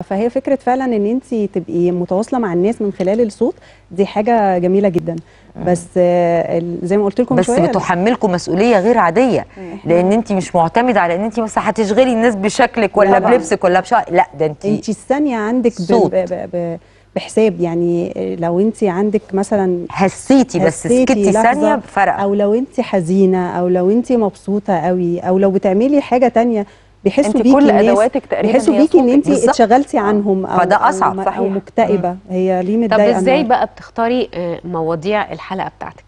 فهي فكره فعلا ان انت تبقي متواصله مع الناس من خلال الصوت دي حاجه جميله جدا بس آه، ال- زي ما قلت لكم بس شويه بتحملكم مسؤوليه غير عاديه لان انت مش معتمده على ان انت مثلا هتشغلي الناس بشكلك ولا طبعاً. بلبسك ولا بشعر لا ده انت انت الثانيه عندك ب- صوت. ب- ب- ب- بحساب يعني لو انت عندك مثلا هسيتي بس هسيتي سكتي لحظة، ثانيه فرق او لو انت حزينه او لو انت مبسوطه قوي او لو بتعملي حاجه تانية بيحسوا انت بيكي كل الناس ادواتك تقريبا بيحسوا هي بيكي ان صوتك. انت بالظبط. اتشغلتي عنهم او فده أو أصعب، م- او صحيح. مكتئبه هي ليه طب متضايقه ازاي النهاردة؟ بقى بتختاري آه، مواضيع الحلقه بتاعتك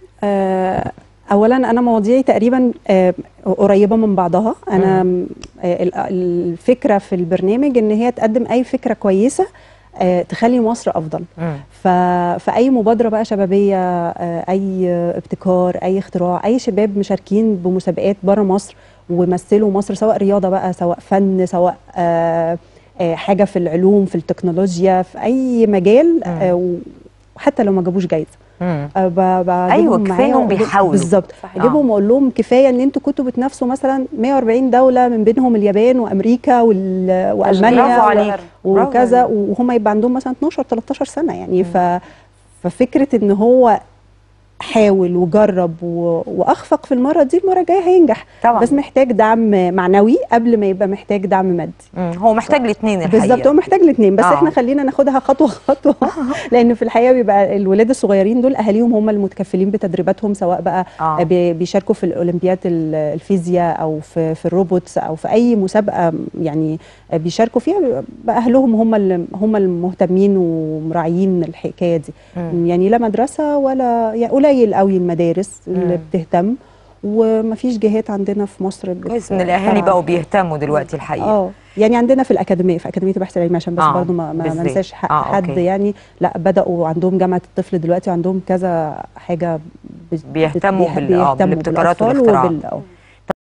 آه، اولا انا مواضيعي تقريبا آه، قريبه من بعضها انا آه، ال- الفكره في البرنامج ان هي تقدم اي فكره كويسه آه، تخلي مصر افضل مم. ف... فاي مبادره بقى شبابيه آه، اي ابتكار اي اختراع اي شباب مشاركين بمسابقات بره مصر ومثلوا مصر سواء رياضه بقى سواء فن سواء آه، آه، حاجه في العلوم في التكنولوجيا في اي مجال آه، وحتى لو ما جابوش جايزه مم. أه ب- بجيبهم أيوة، معايا كفاية إنهم وأقول لهم- بيحاولوا. بالظبط صحيح. اجيبهم واقول لهم كفايه ان انتوا كنتوا بتنافسوا مثلا 140 دوله من بينهم اليابان وامريكا وال- والمانيا برافو و- عليك. وكذا وهم يبقى عندهم مثلا 12 13 سنه يعني ف ففكره ان هو حاول وجرب و... واخفق في المره دي المره الجايه هينجح طبعا بس محتاج دعم معنوي قبل ما يبقى محتاج دعم مادي مم. هو محتاج الاثنين الحقيقه بالظبط هو محتاج الاثنين بس آه. آه. احنا خلينا ناخدها خطوه خطوه لان في الحقيقه بيبقى الولاد الصغيرين دول اهاليهم هم المتكفلين بتدريباتهم سواء بقى آه. آه. بيشاركوا في الاولمبياد ال- الفيزياء او في في الروبوتس او في اي مسابقه يعني بيشاركوا فيها بيبقى اهلهم هم اللي هم المهتمين ومراعيين الحكايه دي مم. يعني لا مدرسه ولا يعني قليل قوي المدارس اللي مم. بتهتم ومفيش جهات عندنا في مصر بت- كويس ان الاهالي بتاع- بقوا بيهتموا دلوقتي الحقيقه اه يعني عندنا في الاكاديميه في اكاديميه البحث العلمي عشان بس آه، آه برضو ما, ما بالذات. ننساش ح- آه، حد أوكي. يعني لا بداوا عندهم جامعه الطفل دلوقتي وعندهم كذا حاجه بت- بيهتموا بت- بال- آه، بيهتموا بالابتكارات بالأطفال والاختراعات. وبال- آه.